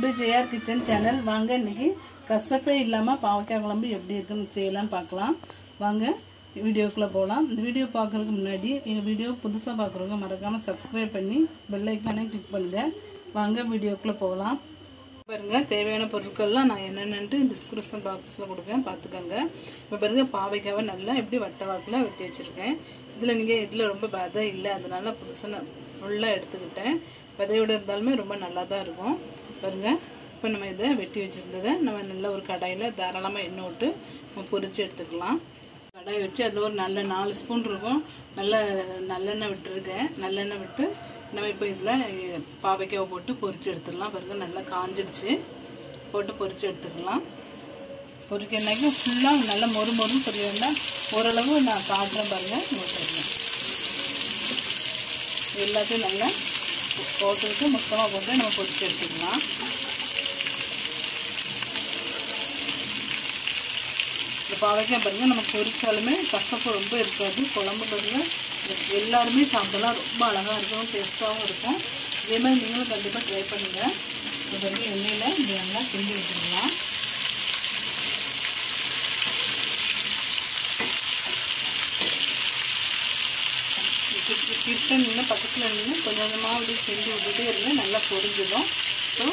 to JR kitchen channel வாங்க இன்னைக்கு கசப்பே இல்லாமல் பாவக்காய் குழம்பு எப்படி இருக்குன்னு செய்யலாம்னு பார்க்கலாம் வாங்க வீடியோக்குள்ளே போகலாம் இந்த வீடியோ பார்க்கறதுக்கு முன்னாடி எங்கள் வீடியோ புதுசாக பார்க்குறவங்க மறக்காமல் சப்ஸ்கிரைப் பண்ணி பெல் ஐக்கானே கிளிக் பண்ணுங்கள் வாங்க வீடியோக்குள்ளே போகலாம் பாருங்க தேவையான பொருட்கள்லாம் நான் என்னென்னட்டு டிஸ்கிரிப்ஷன் பாக்ஸில் கொடுக்கேன் பார்த்துக்கோங்க இப்போ பாருங்க பாவைக்காவை நல்லா எப்படி வட்ட வாக்கில் வெட்டி வச்சுருக்கேன் இதில் நீங்கள் இதில் ரொம்ப விதை இல்லை அதனால புதுசாக நான் ஃபுல்லாக எடுத்துக்கிட்டேன் விதையோடு இருந்தாலுமே ரொம்ப நல்லா தான் இருக்கும் பாருங்க இப்போ நம்ம இதை வெட்டி வச்சுருந்ததை நம்ம நல்ல ஒரு கடாயில் தாராளமாக எண்ணெய் விட்டு நம்ம பொரிச்சு எடுத்துக்கலாம் கடாய் வச்சு அதில் ஒரு நல்ல நாலு ஸ்பூன் இருக்கும் நல்ல நல்லெண்ணெய் விட்டுருக்கேன் நல்லெண்ணெய் விட்டு நம்ம இப்போ இதில் பாவைக்காவை போட்டு பொரிச்சு எடுத்துடலாம் பாருங்க நல்லா காஞ்சிடுச்சு போட்டு பொரிச்சு எடுத்துக்கலாம் பொரிக்கிறனாக்கி ஃபுல்லாக நல்லா மொறு மொறுன்னு பொரியணும்னா ஓரளவு நான் காட்டுறேன் பாருங்க பாருங்க எல்லாத்தையும் நல்லா போட்டுக்கிட்டு மொத்தமாக போட்டு நம்ம பொரிச்சு எடுத்துக்கலாம் இந்த பாவைக்காய் பாருங்க நம்ம பொரிச்சாலுமே கசப்பு ரொம்ப இருக்காது குழம்பு பாருங்க எல்லாருமே சாப்பிடலாம் ரொம்ப அழகாக இருக்கும் டேஸ்ட்டாகவும் இருக்கும் இதே மாதிரி நீங்களும் கண்டிப்பாக ட்ரை பண்ணுங்க இப்போ பாருங்க எண்ணெயில் இப்படி நல்லா கிண்டி விட்டுருலாம் கிட்ட நின்று பக்கத்தில் நின்று கொஞ்சம் கொஞ்சமாக அப்படி செஞ்சு விட்டுட்டே இருந்து நல்லா பொரிஞ்சிடும் ஸோ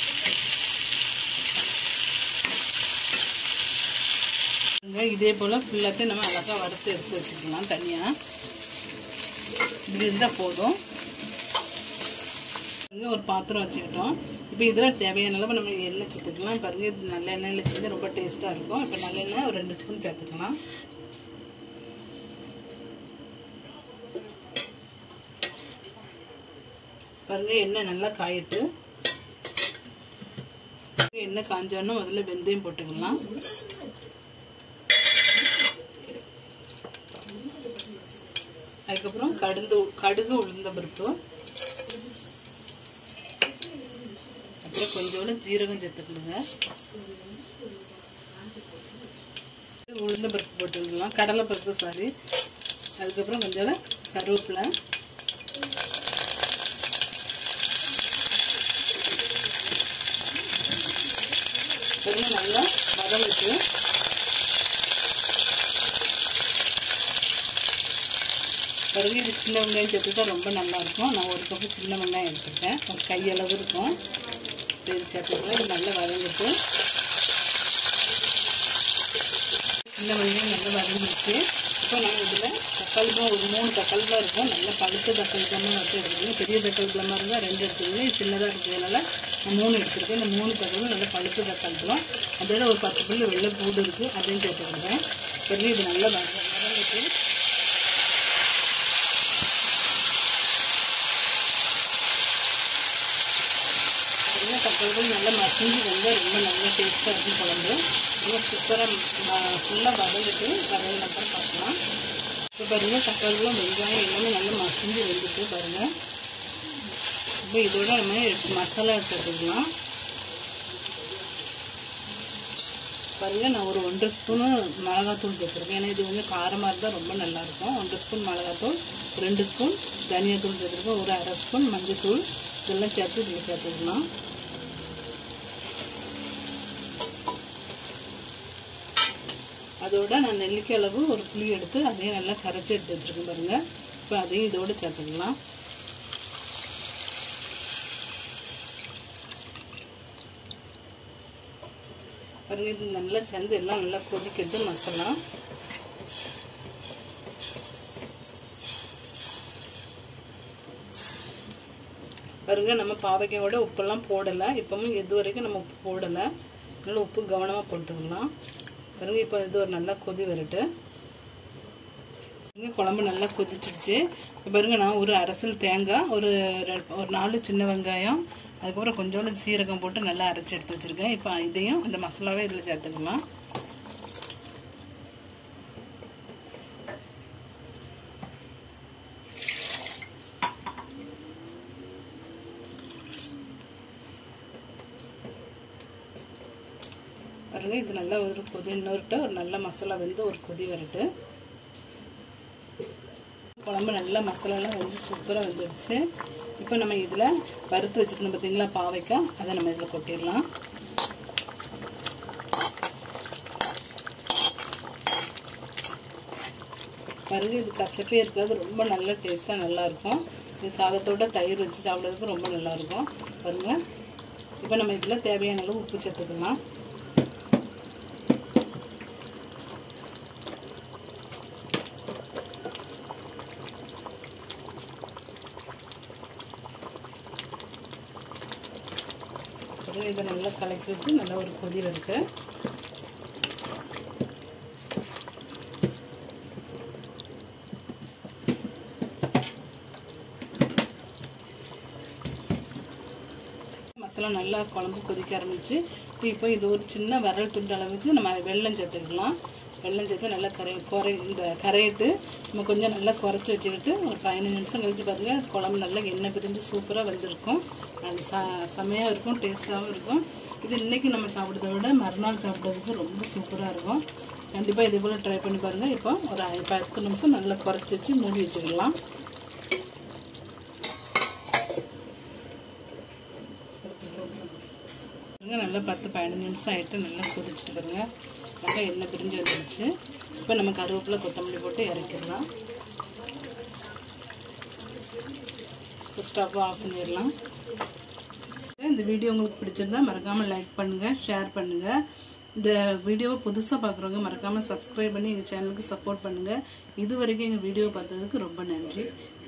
இதே போல் ஃபுல்லாத்தையும் நம்ம அழகாக வறுத்து எடுத்து வச்சுக்கலாம் தனியாக இப்படி இருந்தால் போதும் ஒரு பாத்திரம் வச்சுக்கிட்டோம் இப்போ இதில் தேவையான அளவு நம்ம எண்ணெய் சேர்த்துக்கலாம் பாருங்க இது நல்ல எண்ணெயில் செஞ்சு ரொம்ப டேஸ்ட்டாக இருக்கும் இப்போ நல்லெண்ணெய் ஒரு ரெண்டு ஸ்பூன் சேர்த்துக்கலாம் பாருங்க எண்ணெய் நல்லா காயிட்டு எண்ணெய் காஞ்சோன்னா முதல்ல வெந்தயம் போட்டுக்கலாம் அதுக்கப்புறம் கடுந்து கடுகு உளுந்த பருப்பு அப்புறம் கொஞ்சோண்டு ஜீரகம் சேர்த்துக்கணுங்க உளுந்த பருப்பு போட்டுக்கலாம் கடலை பருப்பு சாரி அதுக்கப்புறம் கொஞ்சம் கருவேப்பிலை இதெல்லாம் நல்லா வதங்கிட்டு பாருங்க இது சின்ன வெங்காயம் சேர்த்துட்டா ரொம்ப நல்லாயிருக்கும் நான் ஒரு கப்பு சின்ன வெங்காயம் எடுத்துட்டேன் ஒரு கையளவு இருக்கும் இது சேர்த்துக்கலாம் இது நல்லா வதங்கிட்டு சின்ன வெங்காயம் நல்லா வதங்கிடுச்சு இப்போ நம்ம இதில் தக்காளி பழம் ஒரு மூணு தக்காளி பழம் இருக்கும் நல்லா பழுத்த தக்காளி பழமாக வச்சு எடுத்துக்கணும் பெரிய தக்காளி பழமாக இருந்தால் ரெண்டு எடுத்துக்கணும் இது சின்னதாக இருக்கிறதுனால நான் மூணு எடுத்துருக்கேன் இந்த மூணு தக்காளி நல்லா பழுத்த தக்காளி பழம் அதோட ஒரு பத்து பல்லு வெள்ளை பூடு இருக்குது அதையும் சேர்த்துக்கிட்டேன் பெரிய இது நல்லா வதங்கிட்டு நல்லா தக்காளி நல்லா மசிஞ்சு வந்து ரொம்ப நல்லா டேஸ்ட்டாக இருக்கும் குழம்பு நல்லா சூப்பராக ஃபுல்லாக வதங்கிட்டு வதங்கின அப்புறம் பார்க்கலாம் இப்போ பாருங்கள் தக்காளிலாம் வெங்காயம் எல்லாமே நல்லா மசிஞ்சு வெந்துட்டு பாருங்கள் இப்போ இதோட நம்ம மசாலா எடுத்துக்கலாம் பாருங்க நான் ஒரு ஒன்றரை ஸ்பூனு மிளகாத்தூள் சேர்த்துருக்கேன் ஏன்னா இது வந்து காரமாக இருந்தால் ரொம்ப நல்லாயிருக்கும் ஒன்றரை ஸ்பூன் மிளகாத்தூள் ரெண்டு ஸ்பூன் தனியாத்தூள் சேர்த்துருக்கேன் ஒரு அரை ஸ்பூன் மஞ்சள்தூள் இதெல்லாம் சேர்த்து இதில் சேர்த்துக்கலாம் அதோட நான் நெல்லிக்காய் அளவு ஒரு புளி எடுத்து அதையும் நல்லா கரைச்சி எடுத்து வச்சுருக்கேன் பாருங்க இப்போ அதையும் இதோட சேர்த்துக்கலாம் பாருங்க இது நல்லா சேர்ந்து எல்லாம் நல்லா கொதிக்கிறது மசாலா பாருங்க நம்ம பாவைக்காயோட உப்பெல்லாம் போடலை இப்பவும் இது வரைக்கும் நம்ம உப்பு போடலை நல்லா உப்பு கவனமாக போட்டுக்கலாம் பாருங்க இப்போ இது ஒரு நல்லா கொதி வரட்டு குழம்பு நல்லா கொதிச்சிடுச்சு இப்போ பாருங்க நான் ஒரு அரசல் தேங்காய் ஒரு ஒரு நாலு சின்ன வெங்காயம் அதுக்கப்புறம் கொஞ்சோண்டு சீரகம் போட்டு நல்லா அரைச்சி எடுத்து வச்சிருக்கேன் இப்போ இதையும் இந்த மசாலாவே இதில் சேர்த்துக்கலாம் பாருங்க இது நல்லா ஒரு கொதி இன்னொருட்டு ஒரு நல்ல மசாலா வந்து ஒரு கொதி வரட்டு குழம்பு நல்லா மசாலாலாம் வந்து சூப்பராக வந்துடுச்சு இப்போ நம்ம இதில் வறுத்து வச்சுருந்தோம் பார்த்தீங்களா பாவைக்காய் அதை நம்ம இதில் கொட்டிடலாம் பாருங்க இது கசப்பே இருக்காது ரொம்ப நல்ல டேஸ்ட்டாக நல்லாயிருக்கும் இது சாதத்தோட தயிர் வச்சு சாப்பிட்றதுக்கு ரொம்ப நல்லாயிருக்கும் பாருங்க இப்போ நம்ம இதில் தேவையான அளவு உப்பு சேர்த்துக்கலாம் அப்புறம் இதை நல்லா கலக்கி விட்டு நல்லா ஒரு கொதியில் இருக்கு மசாலா நல்லா குழம்பு கொதிக்க ஆரம்பிச்சு இப்போ இது ஒரு சின்ன விரல் துண்டு அளவுக்கு நம்ம வெள்ளம் சேர்த்துக்கலாம் வெள்ளம் சேர்த்து நல்லா கரை குறை இந்த கரையிட்டு நம்ம கொஞ்சம் நல்லா குறைச்சி வச்சுக்கிட்டு ஒரு பதினஞ்சு நிமிஷம் கழிச்சு பாருங்க குழம்பு நல்லா எண்ணெய் பிரிஞ்சு சூப்பராக வந்திருக்கும் அது ச செமையாக இருக்கும் டேஸ்ட்டாகவும் இருக்கும் இது இன்னைக்கு நம்ம சாப்பிட்றத விட மறுநாள் சாப்பிட்றதுக்கு ரொம்ப சூப்பராக இருக்கும் கண்டிப்பாக இதே போல் ட்ரை பண்ணி பாருங்கள் இப்போ ஒரு பத்து நிமிஷம் நல்லா குறைச்சி வச்சு மூடி வச்சுக்கலாம் பாருங்க நல்லா பத்து பதினஞ்சு நிமிஷம் ஆகிட்டு நல்லா கொதிச்சுட்டு பாருங்க நல்லா எண்ணெய் பிரிஞ்சு வந்துருச்சு இப்போ நம்ம கருவேப்பிலை கொத்தமல்லி போட்டு இறக்கிடலாம் ஸ்டவ் ஆஃப் பண்ணிடலாம் இந்த வீடியோ உங்களுக்கு பிடிச்சிருந்தா மறக்காமல் லைக் பண்ணுங்கள் ஷேர் பண்ணுங்கள் இந்த வீடியோவை புதுசாக பார்க்குறவங்க மறக்காமல் சப்ஸ்கிரைப் பண்ணி எங்கள் சேனலுக்கு சப்போர்ட் பண்ணுங்கள் இது வரைக்கும் எங்கள் வீடியோ பார்த்ததுக்கு ரொம்ப நன்றி